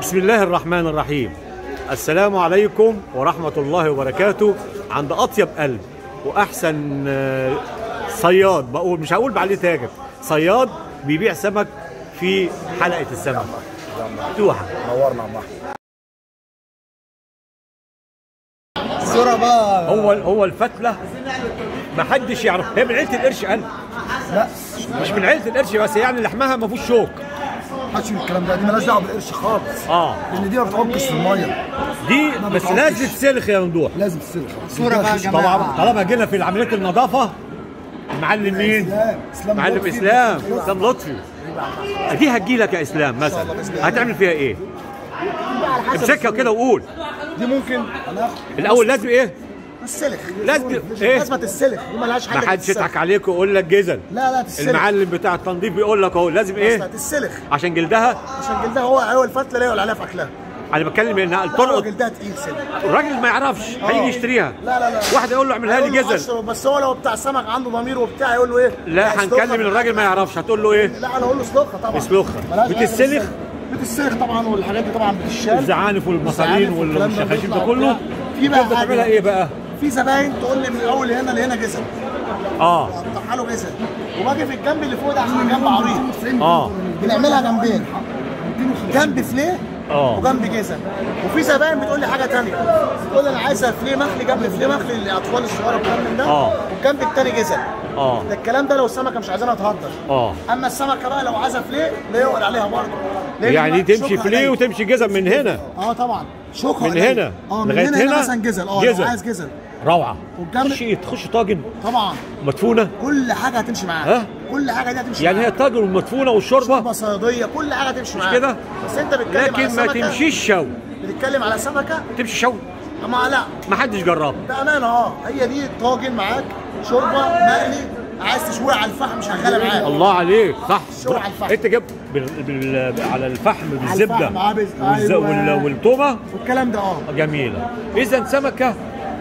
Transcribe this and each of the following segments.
بسم الله الرحمن الرحيم السلام عليكم ورحمة الله وبركاته عند أطيب قلب وأحسن آه، صياد بقول مش هقول بعليه تاجر صياد بيبيع سمك في حلقة السمك توحة نورنا مع الصورة بقى هو هو الفتلة محدش يعرف هي من عيلة القرش قلب لا مش من عيلة القرش بس يعني لحمها ما فيهوش شوك محدش يقول الكلام ده دي مالهاش دعوة بالقرش خالص اه لأن دي ما بتعكش في المية دي بس بتعكش. لازم تتسلخ يا ممدوح لازم تسلخ صورة بقى يا جماعة. طبعا طالما جينا في عملية النظافة المعلم مين؟ اسلام اسلام معلم لطفي. اسلام اسلام لطفي دي هتجيلك يا اسلام مثلا هتعمل فيها ايه؟ امسكها كده وقول دي ممكن انا الاول لازم ايه؟ تسلخ لازم ايه؟ لازم تسلخ دي مالهاش حاجة ما حدش تتسلخ. يضحك عليك ويقول لك جزل لا لا تسلخ المعلم بتاع التنظيف بيقول لك اهو لازم ايه؟ ايه؟ تسلخ عشان جلدها عشان جلدها هو هو الفتلة لا يقول عليها في أكلها انا بتكلم انها لا، هو الطرق جلدها تقيل سنة الراجل ما يعرفش هيجي يشتريها لا لا لا واحد يقول له اعملها لي هيقول له جزل قشر، بس هو لو بتاع سمك عنده ضمير وبتاع يقول له ايه؟ لا اسلخها. هنكلم الراجل ما يعرفش هتقول له ايه؟ لا انا اقول له اسلخها طبعا اسلخها. ملهاش حاجة بتتسلخ؟ بتتسلخ طبعا والحاجات دي طبعا بتتشال الزعانف والمصارين الزعانف والكلام ده والشخاشيف ده بيطلع كله وبتاع. في بقى تفضل حاجة. تعملها ايه بقى؟ في زباين تقول لي من الاول لهنا لهنا جزل اه اقطعها له جزل وباجي في الجنب اللي فوق ده عشان الجنب عريض اه بنعملها جنبين جنب فليه اه. وجنب جزل وفي زباين بتقول لي حاجه ثانيه تقول لي انا عايزها فليه مخلي جنب فليه مخلي للاطفال الصغيره والكلام من ده اه. والجنب الثاني جزل اه ده الكلام ده لو السمكه مش عايزينها تهدر اه اما السمكه بقى لو عايزه فليه لا يقول عليها برضه لأن يعني بقى تمشي شوكها فليه قليل. وتمشي جزم من هنا اه طبعا شوكها من قليل. هنا اه من لغاية هنا, هنا هنا مثلا جزل اه جزل. لو عايز جزل روعه والجنب- تخش تخش طاجن طبعا مدفونه كل حاجه هتمشي معاها ها؟ كل حاجه دي هتمشي يعني هي معاها الطاجن والمدفونه والشوربه شوربه صياديه كل حاجه هتمشي معاها كده؟ بس انت بتتكلم على لكن ما سمكة- تمشيش شو بتتكلم على سمكه تمشي شو اما لا ما حدش جربها بامانه اه هي دي طاجن معاك شوربه مقلي عايز تشويها على الفحم شغاله معاك الله عليك صح شو على الفحم. انت جبت بال... بال... على الفحم بالزبده الفحم، آه، بز- والز... أيوة. وال... والتومه والكلام ده اه جميله اذا سمكه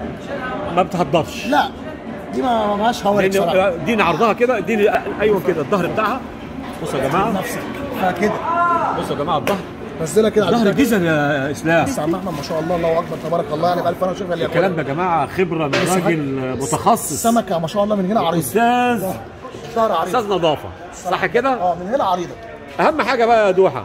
ما بتهدرش لا دي ما ما فيهاش هوا بصراحه لان اديني عرضها كده اديني ايوه كده الظهر بتاعها بصوا يا جماعه نفسك فكده بصوا يا جماعه الظهر نزلها كده على ظهر الفحم. جزل يا اسلام بس عم احمد ما شاء الله الله اكبر تبارك الله يعني بألف انا وشوف اللي الكلام ده يا جماعه خبره من راجل متخصص السمكه ما شاء الله من هنا عريضه استاذ ظهر عريض استاذ نظافه صح كده اه من هنا عريضه اهم حاجه بقى يا دوحه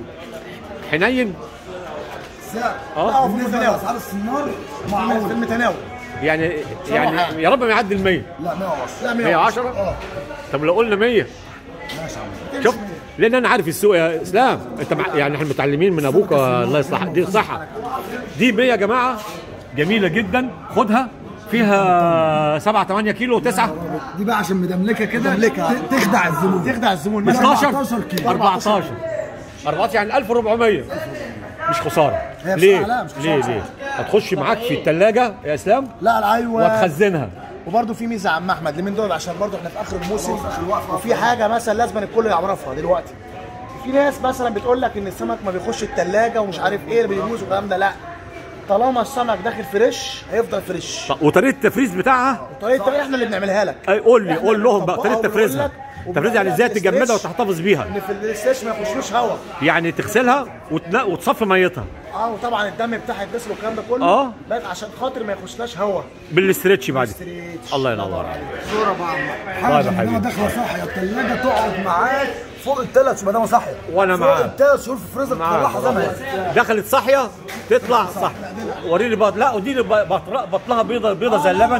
حنين لا اه هو في المتناول اسعار السنار معقول في المتناول يعني يعني يا رب ما يعدي ال 100 لا 110 لا 110 اه طب لو قلنا 100 ماشي يا عم شوف لان انا عارف السوق يا اسلام انت مع... يعني احنا متعلمين من ابوك الله يصلح دي صحه دي 100 يا جماعه جميله جدا خدها فيها 7 8 كيلو 9 دي بقى عشان مدملكه كده مدملكة. ت- تخدع الزبون تخدع الزبون بس 12 14 كيلو 14 14 يعني 1400 مش خساره هي ليه؟ بصراحة لا، مش خسارة ليه بصراحة. ليه؟ هتخش معاك في الثلاجه يا اسلام لا لا ايوه وتخزنها وبرده في ميزه يا عم احمد اللي من دول عشان برده احنا في اخر الموسم وفي حاجه مثلا لازم الكل يعرفها دلوقتي في ناس مثلا بتقول لك ان السمك ما بيخش الثلاجه ومش عارف ايه اللي بيبوظ والكلام ده لا طالما السمك داخل فريش هيفضل فريش طب وطريقه التفريز بتاعها طريقه احنا اللي بنعملها لك أي قول لي إحنا قول اللي لهم بقى بنطبقها طريقه وبنقول تفريزها لك تفريز يعني ازاي وبنعملها تجمدها بالستريتش. وتحتفظ بيها ان في الاستيش ما يخشلوش هواء يعني تغسلها وتنا... وتصفي ميتها اه وطبعا الدم بتاعها يتغسل والكلام ده كله آه. بس عشان خاطر ما يخشلاش هواء بالاسترتش بعد كده ستريتش. الله ينور عليك صوره بقى طيب يا حاجه حبيبي. انها داخله صاحيه الثلاجه تقعد معاك فوق الثلاث ما دام صاحيه وأنا فوق معاك. الثلاث شهور في الفريزر معاك. تطلعها زي ما هي دخلت صاحيه تطلع صح وريني بط لا ودي بطل- بطلها بيضه بيضه زي اللبن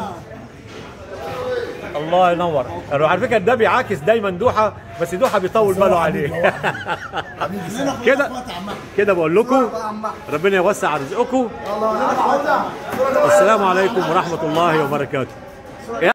الله ينور على فكره ده بيعاكس دايما دوحه بس دوحه بيطول باله عليه كده كده بقول لكم ربنا يوسع رزقكم السلام عليكم ورحمه الله وبركاته